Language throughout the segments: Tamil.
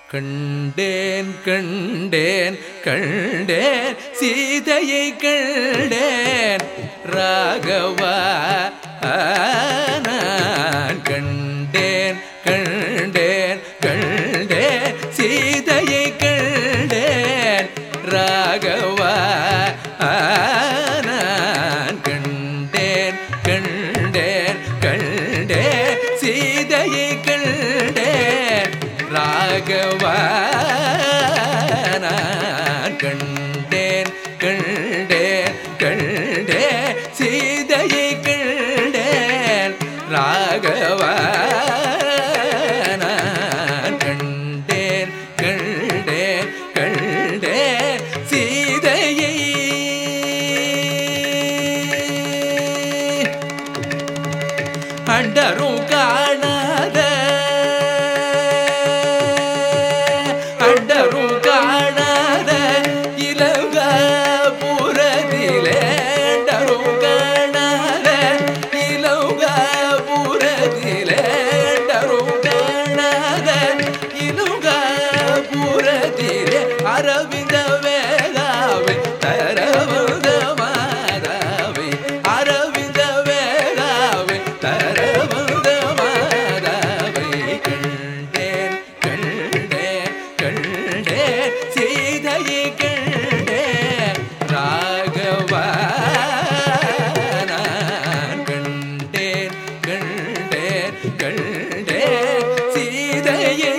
கண்டேன் கண்டேன் கண்டேன் சீதையை கண்டேன் ராகவா நான் கண்டேன் கண்டேன் கண்டேன் சீதையை கண்டேன் ராகவா நான் கண்டேன் கண்டேன் கண்டேன் சீதையை கண்டேன் ராகவா நான் கண்டேன் கண்டேன் கண்டேன் சீதையை கண்டேன் ராகவா நான் கண்டேன் கண்டேன் கண்டேன் சீதையை அண்டரும் காணாத அண்டரும் காணாத இலங்க புறதிலே அண்டரும் காணாத இலங்க புறதிலே அண்டரும் காணாத இலங்க புறதிலே அரவிந்த வேகாவை தரவந்த மாதாவை அரவிந்த வேகாவை தரவந்த மாதாவை கண்டேன் கண்டேன் கண்டேன் சீதையை கண்டேன் ராகவா நான் கண்டேன் கண்டேன் கண்டேன் சீதையை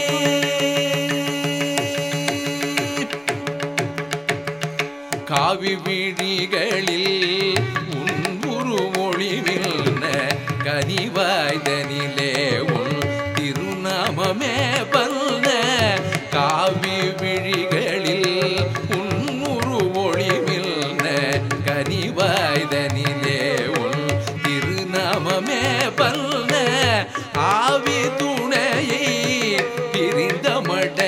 காவி விழிகளில் உன் உருமொழிவில்ன கனிவாய்தனிலே உன் திருநாமமே பல்ல காவி விழிகளில் உன் உருவொழிவில்ன கனிவாய்தனிலே உன் திருநாமமே பல்ல ஆவி துணையை பிரிந்த மட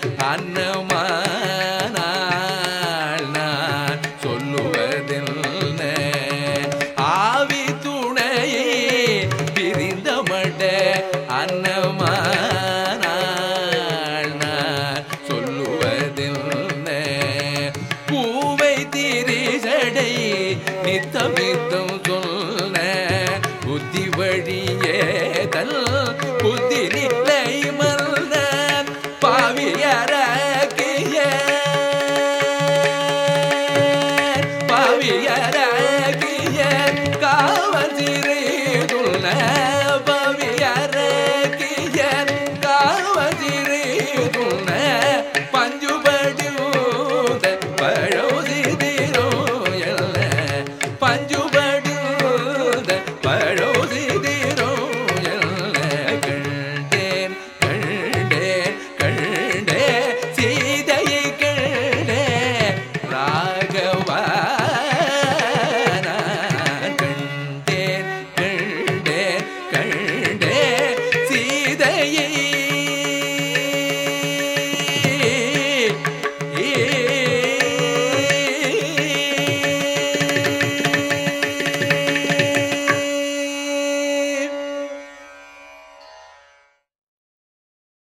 அன்னமானால் நான் சொல்லுவதில்ல ஆவி துணையை பிரிந்த மட அன்னமானால் நான் சொல்லுவதில்ல பூவை திரிசடை நித்தமித்தம் சொன்ன புத்தி வழியே தல் புத்தி